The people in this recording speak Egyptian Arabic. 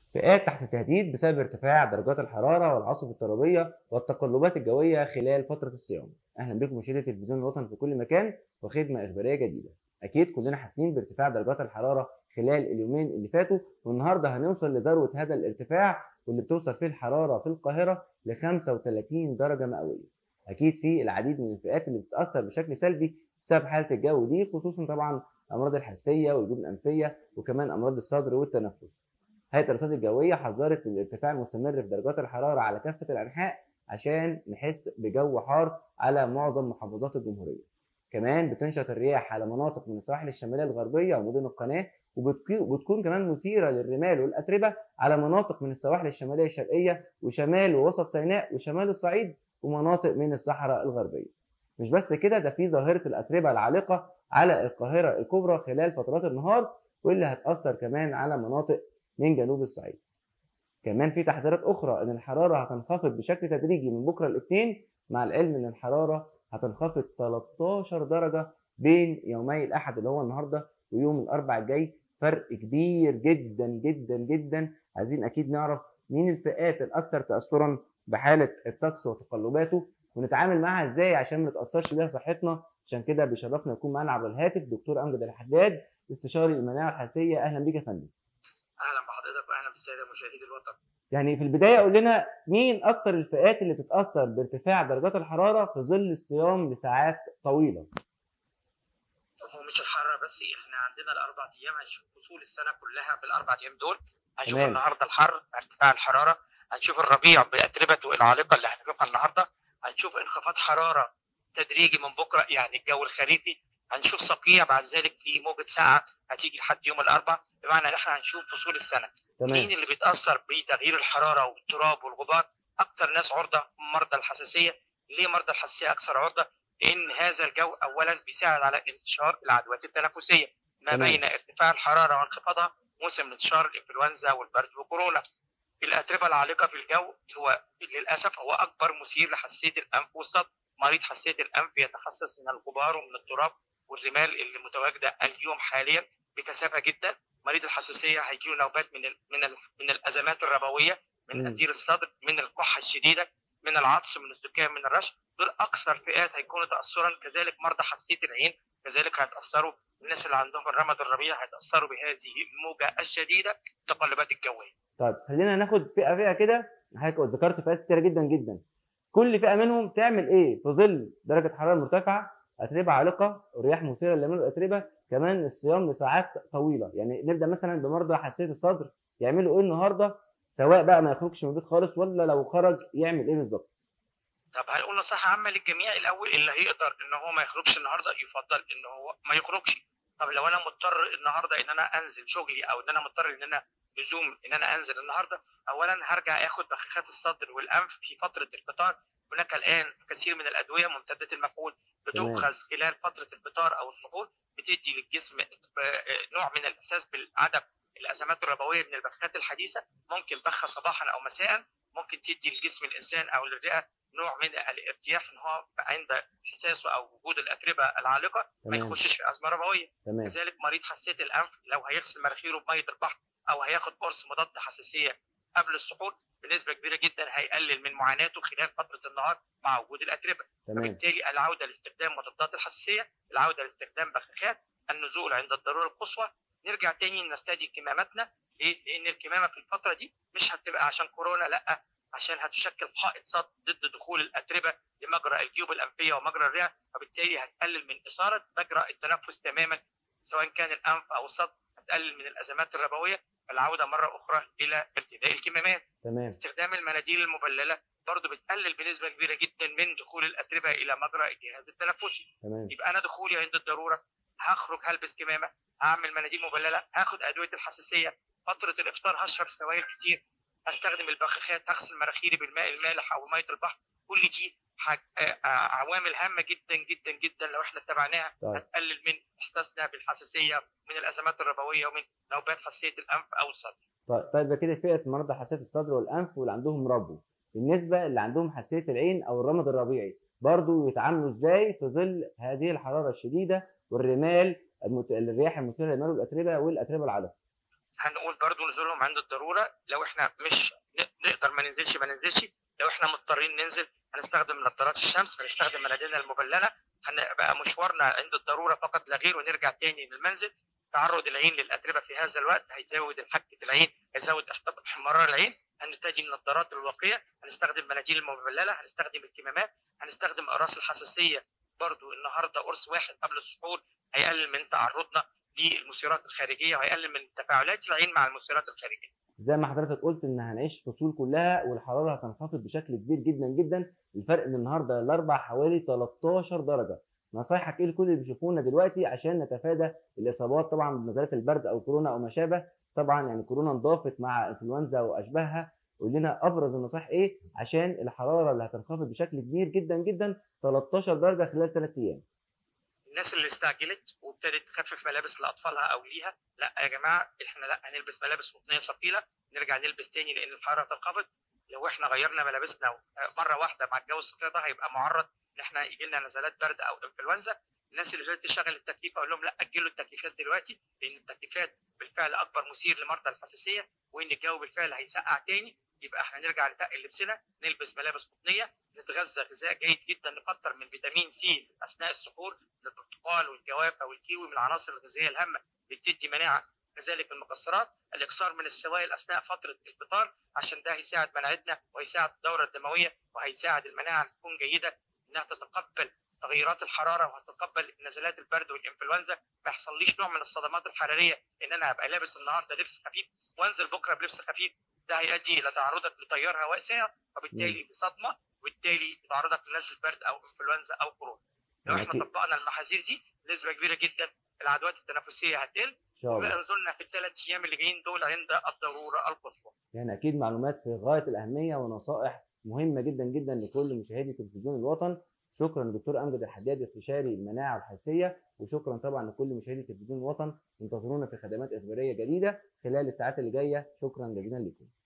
فئات تحت التهديد بسبب ارتفاع درجات الحرارة والعاصفة الترابية والتقلبات الجوية خلال فترة الصيام. أهلا بكم مشاهدي التلفزيون الوطني في كل مكان وخدمة إخبارية جديدة. أكيد كلنا حاسين بارتفاع درجات الحرارة خلال اليومين اللي فاتوا والنهارده هنوصل لذروة هذا الارتفاع واللي بتوصل فيه الحرارة في القاهرة ل 35 درجة مئوية. أكيد في العديد من الفئات اللي بتتأثر بشكل سلبي بسبب حالة الجو دي خصوصا طبعا الأمراض الحساسية والجيوب الأنفية وكمان أمراض الصدر والتنفس. هيئة الأرصاد الجوية حذرت من الارتفاع المستمر في درجات الحرارة على كافة الأنحاء عشان نحس بجو حار على معظم محافظات الجمهورية. كمان بتنشط الرياح على مناطق من السواحل الشمالية الغربية ومدن القناة وبتكون كمان مثيرة للرمال والأتربة على مناطق من السواحل الشمالية الشرقية وشمال ووسط سيناء وشمال الصعيد ومناطق من الصحراء الغربية. مش بس كده ده في ظاهرة الأتربة العالقة على القاهرة الكبرى خلال فترات النهار واللي هتأثر كمان على مناطق من جنوب الصعيد. كمان في تحذيرات أخرى إن الحرارة هتنخفض بشكل تدريجي من بكرة الاثنين مع العلم إن الحرارة هتنخفض 13 درجة بين يومي الأحد اللي هو النهاردة ويوم الأربع الجاي فرق كبير جدا جدا جدا عايزين أكيد نعرف مين الفئات الأكثر تأثرا بحالة الطقس وتقلباته ونتعامل معاها ازاي عشان ما نتاثرش بيها صحتنا عشان كده بيشرفنا يكون معانا عبر الهاتف دكتور امجد الحداد استشاري المناعه الحساسيه اهلا بيك يا فندم اهلا بحضرتك واهلا بالساده مشاهدي الوطن يعني في البدايه قول لنا مين اكتر الفئات اللي تتاثر بارتفاع درجات الحراره في ظل الصيام لساعات طويله هو مش الحراره بس احنا عندنا الاربع ايام هنشوف فصول السنه كلها في الاربع ايام دول هنشوف تمام. النهارده الحر ارتفاع الحراره هنشوف الربيع باتربته العالقه اللي هنشوفها النهارده هنشوف انخفاض حراره تدريجي من بكره يعني الجو الخريفي هنشوف صقيع بعد ذلك في موجه ساعه هتيجي لحد يوم الاربعاء بمعنى ان احنا هنشوف فصول السنه تمام مين اللي بيتاثر بتغيير الحراره والتراب والغبار اكتر ناس عرضه مرضى الحساسيه ليه مرضى الحساسيه اكثر عرضه لان هذا الجو اولا بيساعد على انتشار العدوات التنفسيه ما تمام. بين ارتفاع الحراره وانخفاضها موسم انتشار الانفلونزا والبرد وكورونا الاتربه العالقه في الجو هو للاسف هو اكبر مثير لحساسيه الانف والصدر مريض حساسيه الانف يتحسس من الغبار ومن التراب والرمال اللي متواجده اليوم حاليا بكثافه جدا مريض الحساسيه هيجيله نوبات من ال من ال من الازمات الربويه من مم. ازير الصدر من الكحه الشديده من العطس من الزكام من الرشح دول اكثر فئات هيكونوا تاثرا كذلك مرضى حساسيه العين كذلك هيتاثروا الناس اللي عندهم الرمد الربيع هيتاثروا بهذه الموجه الشديده التقلبات الجويه طيب خلينا ناخد فئه فئه كده حضرتك ذكرت فئات كتيره جدا جدا كل فئه منهم تعمل ايه في ظل درجه حراره مرتفعه اتربه عالقه رياح مثيره للرمال والاتربه كمان الصيام لساعات طويله يعني نبدا مثلا بمرضى حساسيه الصدر يعملوا ايه النهارده سواء بقى ما يخرجش من البيت خالص ولا لو خرج يعمل ايه بالظبط طب هنقول نصيحه عامه للجميع الاول اللي هيقدر ان هو ما يخرجش النهارده يفضل ان هو ما يخرجش طب لو انا مضطر النهارده ان انا انزل شغلي او ان انا مضطر ان انا لزوم ان انا انزل النهارده اولا هرجع اخد بخاخات الصدر والانف في فتره الفطار هناك الان كثير من الادويه ممتده المفعول بتؤخذ خلال فتره الفطار او السحور بتدي للجسم آه، نوع من الاحساس بالعدم الازمات الربويه من البخاخات الحديثه ممكن بخه صباحا او مساء ممكن تدي لجسم الانسان او للرئه نوع من الارتياح ان هو عند احساسه او وجود الاتربه العالقه ما تمام. يخشش في ازمه ربويه تمام كذلك مريض حساسيه الانف لو هيغسل مناخيره بميه البحر او هياخد قرص مضاد حساسيه قبل السحور بنسبه كبيره جدا هيقلل من معاناته خلال فتره النهار مع وجود الاتربه تمام فبالتالي العوده لاستخدام مضادات الحساسيه العوده لاستخدام بخاخات النزول عند الضروره القصوى نرجع تاني نرتدي كمامتنا ليه؟ لان الكمامه في الفتره دي مش هتبقى عشان كورونا لا عشان هتشكل حائط صد ضد دخول الاتربه لمجرى الجيوب الانفيه ومجرى الرئه فبالتالي هتقلل من اثاره مجرى التنفس تماما سواء كان الانف او الصدر هتقلل من الازمات الربويه العوده مره اخرى الى ارتداء الكمامات تمام استخدام المناديل المبلله برضه بتقلل بنسبه كبيره جدا من دخول الاتربه الى مجرى الجهاز التنفسي تمام يبقى انا دخولي عند الضروره هخرج هلبس كمامه هعمل مناديل مبلله هاخد ادويه الحساسيه فتره الافطار هشرب سوائل كتير هستخدم البخاخات هغسل مناخيري بالماء المالح او ميه البحر كل دي حاج... آه، آه، عوامل هامه جدا جدا جدا لو احنا اتبعناها طيب. هتقلل من احساسنا بالحساسيه من الازمات الربويه ومن نوبات حساسيه الانف او الصدر طيب طيب ده كده فئه مرضى حساسيه الصدر والانف واللي عندهم ربو بالنسبه اللي عندهم حساسيه العين او الرمد الربيعي برضو يتعاملوا ازاي في ظل هذه الحراره الشديده والرمال المت... الرياح المثيره للرمال والاتربه والاتربه العالقه هنقول برضو نزولهم عند الضروره لو احنا مش نقدر ما ننزلش ما ننزلش لو احنا مضطرين ننزل هنستخدم نظارات الشمس هنستخدم مناديلنا المبلله هنبقى مشوارنا عند الضروره فقط لا غير ونرجع تاني للمنزل تعرض العين للاتربه في هذا الوقت هيزود حكه العين هيزود احمرار العين هنرتدي النظارات الواقيه هنستخدم مناديل المبلله هنستخدم الكمامات هنستخدم اقراص الحساسيه برضو النهارده قرص واحد قبل السحور هيقلل من تعرضنا للمثيرات الخارجيه وهيقلل من تفاعلات العين مع المثيرات الخارجيه زي ما حضرتك قلت ان هنعيش فصول كلها والحراره هتنخفض بشكل كبير جدا جدا الفرق من النهارده للاربع حوالي 13 درجه نصايحك ايه لكل اللي بيشوفونا دلوقتي عشان نتفادى الاصابات طبعا بنزلات البرد او كورونا او ما شابه طبعا يعني كورونا انضافت مع انفلونزا واشباهها قول لنا ابرز النصائح ايه عشان الحراره اللي هتنخفض بشكل كبير جدا جدا 13 درجه خلال 3 ايام الناس اللي استعجلت وابتدت تخفف ملابس لاطفالها او ليها لا يا جماعه احنا لا هنلبس ملابس قطنيه ثقيله نرجع نلبس تاني لان الحراره تنخفض لو احنا غيرنا ملابسنا مره واحده مع الجو الثقيل ده هيبقى معرض ان احنا يجي لنا نزلات برد او انفلونزا الناس اللي بدات تشغل التكييف اقول لهم لا اجلوا التكييفات دلوقتي لان التكييفات بالفعل اكبر مثير لمرضى الحساسيه وان الجو بالفعل هيسقع تاني يبقى احنا نرجع نتقل لبسنا نلبس ملابس قطنيه نتغذى غذاء جيد جدا نكتر من فيتامين سي اثناء السحور البرتقال والجوافه والكيوي من العناصر الغذائيه الهامه اللي بتدي مناعه كذلك المكسرات الاكثار من السوائل اثناء فتره الفطار عشان ده هيساعد مناعتنا وهيساعد الدوره الدمويه وهيساعد المناعه تكون جيده انها تتقبل تغيرات الحراره وهتتقبل نزلات البرد والانفلونزا ما يحصليش نوع من الصدمات الحراريه ان انا ابقى لابس النهارده لبس خفيف وانزل بكره بلبس خفيف ده هيؤدي الى تعرضك لتيار هواء ساعة وبالتالي لصدمه وبالتالي تعرضك لنزله برد او انفلونزا او كورونا لو احنا طبقنا المحاذير دي نسبه كبيره جدا العدوات التنفسيه هتقل وبقى نزولنا في الثلاث ايام اللي جايين دول عند الضروره القصوى. يعني اكيد معلومات في غايه الاهميه ونصائح مهمه جدا جدا لكل مشاهدي تلفزيون الوطن شكرا دكتور امجد الحداد استشاري المناعه والحساسيه وشكرا طبعا لكل مشاهدي تلفزيون الوطن انتظرونا في خدمات اخباريه جديده خلال الساعات اللي جايه شكرا جزيلا لكم